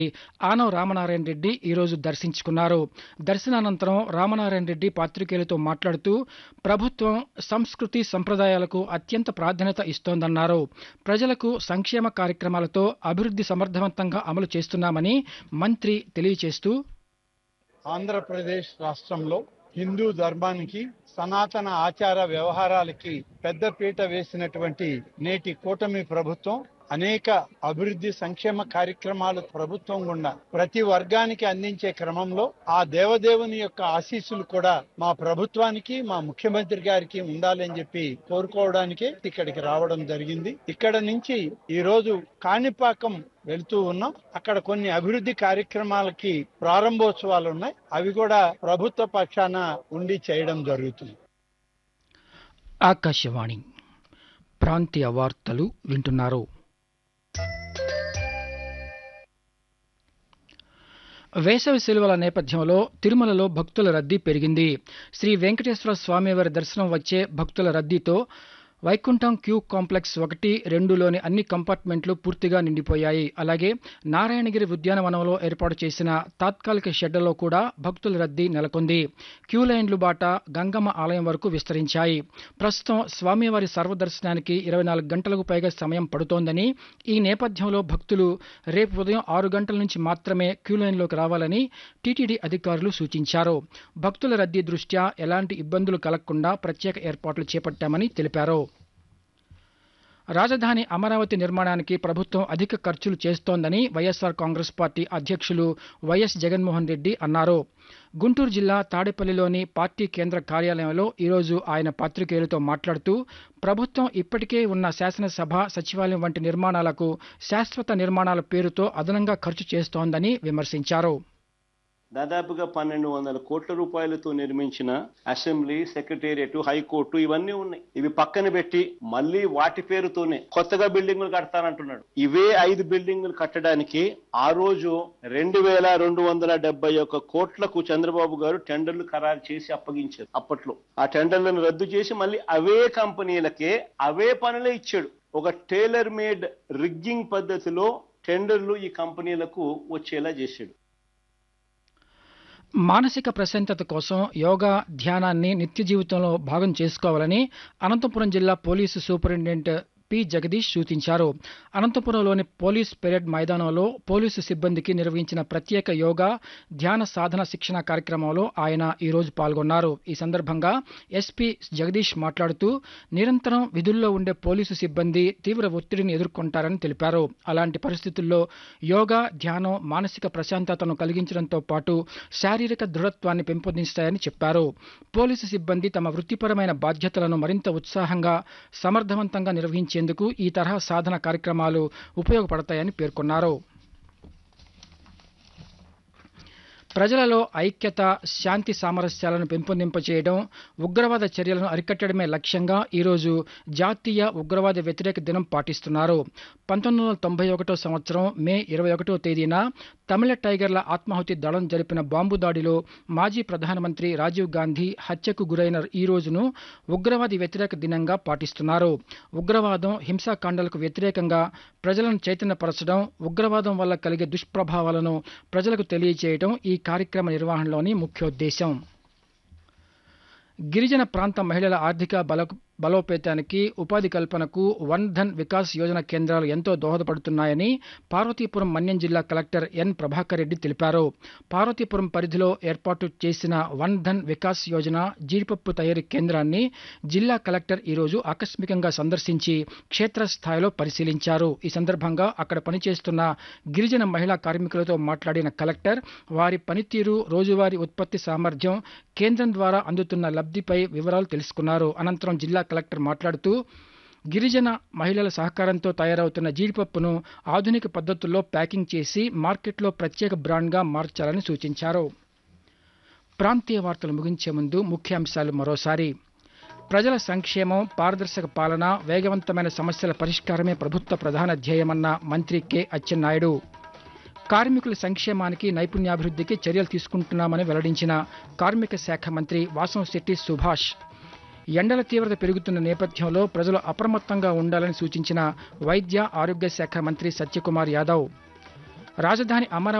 ఆనవ రామనారాయణ రెడ్డి ఈరోజు దర్శించుకున్నారు దర్శనానంతరం రామనారాయణ రెడ్డి పాత్రికేయులతో మాట్లాడుతూ ప్రభుత్వం సంస్కృతి సంప్రదాయాలకు అత్యంత ప్రాధాన్యత ఇస్తోందన్నారు ప్రజలకు సంక్షేమ కార్యక్రమాలతో అభివృద్ధి సమర్థవంతంగా అమలు చేస్తున్నామని మంత్రి తెలియచేస్తూ ఆంధ్రప్రదేశ్ రాష్ట్రంలో హిందూ ధర్మానికి సనాతన ఆచార వ్యవహారాలకి పెద్దపీట వేసినటువంటి నేటి కూటమి ప్రభుత్వం అనేక అభివృద్ధి సంక్షేమ కార్యక్రమాలు ప్రభుత్వం గుండా ప్రతి వర్గానికి అందించే క్రమంలో ఆ దేవదేవుని యొక్క ఆశీస్సులు కూడా మా ప్రభుత్వానికి మా ముఖ్యమంత్రి గారికి ఉండాలని చెప్పి కోరుకోవడానికి ఇక్కడికి రావడం జరిగింది ఇక్కడ నుంచి ఈ రోజు కాణిపాకం వెళ్తూ ఉన్నాం అక్కడ కొన్ని అభివృద్ధి కార్యక్రమాలకి ప్రారంభోత్సవాలు ఉన్నాయి అవి కూడా ప్రభుత్వ పక్షాన ఉండి చేయడం జరుగుతుంది ఆకాశవాణి ప్రాంతీయ వార్తలు వింటున్నారు వేసవి సెలవుల నేపథ్యంలో తిరుమలలో భక్తుల రద్దీ పెరిగింది శ్రీ వెంకటేశ్వర స్వామివారి దర్శనం వచ్చే భక్తుల రద్దీతో వైకుంఠం క్యూ కాంప్లెక్స్ ఒకటి రెండులోని అన్ని కంపార్ట్మెంట్లు పూర్తిగా నిండిపోయాయి అలాగే నారాయణగిరి ఉద్యానవనంలో ఏర్పాటు చేసిన తాత్కాలిక షెడ్లలో కూడా భక్తుల రద్దీ నెలకొంది క్యూ లైన్లు బాట గంగమ్మ ఆలయం వరకు విస్తరించాయి ప్రస్తుతం స్వామివారి సర్వదర్శనానికి ఇరవై నాలుగు గంటలకు పైగా సమయం పడుతోందని ఈ నేపథ్యంలో భక్తులు రేపు ఉదయం ఆరు గంటల నుంచి మాత్రమే క్యూ లైన్లోకి రావాలని టీటీడీ అధికారులు సూచించారు భక్తుల రద్దీ దృష్ట్యా ఎలాంటి ఇబ్బందులు కలగకుండా ప్రత్యేక ఏర్పాట్లు చేపట్టామని తెలిపారు రాజధాని అమరావతి నిర్మాణానికి ప్రభుత్వం అధిక ఖర్చులు చేస్తోందని వైఎస్సార్ కాంగ్రెస్ పార్టీ అధ్యక్షులు వైఎస్ జగన్మోహన్ రెడ్డి అన్నారు గుంటూరు జిల్లా తాడేపల్లిలోని పార్టీ కేంద్ర కార్యాలయంలో ఈరోజు ఆయన పాత్రికేయులతో మాట్లాడుతూ ప్రభుత్వం ఇప్పటికే ఉన్న శాసనసభ సచివాలయం వంటి నిర్మాణాలకు శాశ్వత నిర్మాణాల పేరుతో అదనంగా ఖర్చు చేస్తోందని విమర్శించారు దాదాపుగా పన్నెండు వందల కోట్ల రూపాయలతో నిర్మించిన అసెంబ్లీ సెక్రటేరియట్ హైకోర్టు ఇవన్నీ ఉన్నాయి ఇవి పక్కన పెట్టి మళ్ళీ వాటి పేరుతోనే కొత్తగా బిల్డింగులు కడతానంటున్నాడు ఇవే ఐదు బిల్డింగులు కట్టడానికి ఆ రోజు రెండు వేల రెండు వందల డెబ్బై ఒక్క కోట్లకు చంద్రబాబు గారు టెండర్లు ఖరారు చేసి అప్పగించారు అప్పట్లో ఆ టెండర్లను రద్దు చేసి మళ్ళీ అవే కంపెనీలకే అవే పనులే ఇచ్చాడు ఒక టైలర్ మేడ్ రిగ్గింగ్ పద్ధతిలో టెండర్లు ఈ కంపెనీలకు వచ్చేలా చేశాడు మానసిక ప్రశాంతత కోసం యోగా ధ్యానాన్ని నిత్య జీవితంలో భాగం చేసుకోవాలని అనంతపురం జిల్లా పోలీసు సూపరింటెండెంట్ పి జగదీష్ సూచించారు అనంతపురంలోని పోలీస్ పెరేడ్ మైదానంలో పోలీసు సిబ్బందికి నిర్వహించిన ప్రత్యేక యోగా ధ్యాన సాధన శిక్షణ కార్యక్రమంలో ఆయన ఈరోజు పాల్గొన్నారు ఈ సందర్భంగా ఎస్పీ జగదీష్ మాట్లాడుతూ నిరంతరం విధుల్లో ఉండే పోలీసు సిబ్బంది తీవ్ర ఒత్తిడిని ఎదుర్కొంటారని తెలిపారు అలాంటి పరిస్థితుల్లో యోగా ధ్యానం మానసిక ప్రశాంతతను కలిగించడంతో పాటు శారీరక దృఢత్వాన్ని పెంపొందిస్తాయని చెప్పారు పోలీసు సిబ్బంది తమ వృత్తిపరమైన బాధ్యతలను మరింత ఉత్సాహంగా సమర్థవంతంగా నిర్వహించేందుకు ఈ తరహా సాధన కార్యక్రమాలు ఉపయోగపడతాయని పేర్కొన్నారు ప్రజలలో ఐక్యత శాంతి సామరస్యాలను పెంపొందింపచేయడం ఉగ్రవాద చర్యలను అరికట్టడమే లక్ష్యంగా ఈరోజు జాతీయ ఉగ్రవాద వ్యతిరేక దినం పాటిస్తున్నారు పంతొమ్మిది వందల తొంభై ఒకటో సంవత్సరం మే ఇరవై ఒకటో తేదీన తమిళ టైగర్ల ఆత్మాహుతి దళం జరిపిన బాంబు దాడిలో మాజీ ప్రధానమంత్రి రాజీవ్ గాంధీ హత్యకు గురైన ఈ రోజును ఉగ్రవాది వ్యతిరేక దినంగా పాటిస్తున్నారు ఉగ్రవాదం హింసాకాండాలకు వ్యతిరేకంగా ప్రజలను చైతన్యపరచడం ఉగ్రవాదం వల్ల కలిగే దుష్ప్రభావాలను ప్రజలకు తెలియజేయడం ఈ కార్యక్రమ నిర్వహణలోని ముఖ్యోద్దేశం గిరిజన ప్రాంత మహిళల ఆర్థిక బల బలోపేతానికి ఉపాధి కల్పనకు వన్ ధన్ వికాస్ యోజన కేంద్రాలు ఎంతో దోహదపడుతున్నాయని పార్వతీపురం మన్యం జిల్లా కలెక్టర్ ఎన్ ప్రభాకర్ రెడ్డి తెలిపారు పార్వతీపురం పరిధిలో ఏర్పాటు చేసిన వన్ ధన్ వికాస్ యోజన జీడిపప్పు తయారీ కేంద్రాన్ని జిల్లా కలెక్టర్ ఈరోజు ఆకస్మికంగా సందర్శించి క్షేత్రస్థాయిలో పరిశీలించారు ఈ సందర్భంగా అక్కడ పనిచేస్తున్న గిరిజన మహిళా కార్మికులతో మాట్లాడిన కలెక్టర్ వారి పనితీరు రోజువారీ ఉత్పత్తి సామర్థ్యం కేంద్రం ద్వారా అందుతున్న లబ్ధిపై వివరాలు తెలుసుకున్నారు అనంతరం జిల్లా కలెక్టర్ మాట్లాడుతూ గిరిజన మహిళల సహకారంతో తయారవుతున్న జీడిపప్పును ఆధునిక పద్ధతుల్లో ప్యాకింగ్ చేసి మార్కెట్లో ప్రత్యేక బ్రాండ్గా మార్చాలని సూచించారు ప్రాంతీయ వార్తలు ముగించే ముందు ముఖ్యాంశాలు మరోసారి ప్రజల సంక్షేమం పారదర్శక పాలన వేగవంతమైన సమస్యల పరిష్కారమే ప్రభుత్వ ప్రధాన ధ్యేయమన్న మంత్రి కె అచ్చెన్నాయుడు కార్మికుల సంక్షేమానికి నైపుణ్యాభివృద్ధికి చర్యలు తీసుకుంటున్నామని వెల్లడించిన కార్మిక శాఖ మంత్రి వాసంశెట్టి సుభాష్ ఎండల తీవ్రత పెరుగుతున్న నేపథ్యంలో ప్రజలు అప్రమత్తంగా ఉండాలని సూచించిన వైద్య ఆరోగ్య శాఖ మంత్రి సత్యకుమార్ యాదవ్ రాజధాని అమరావతి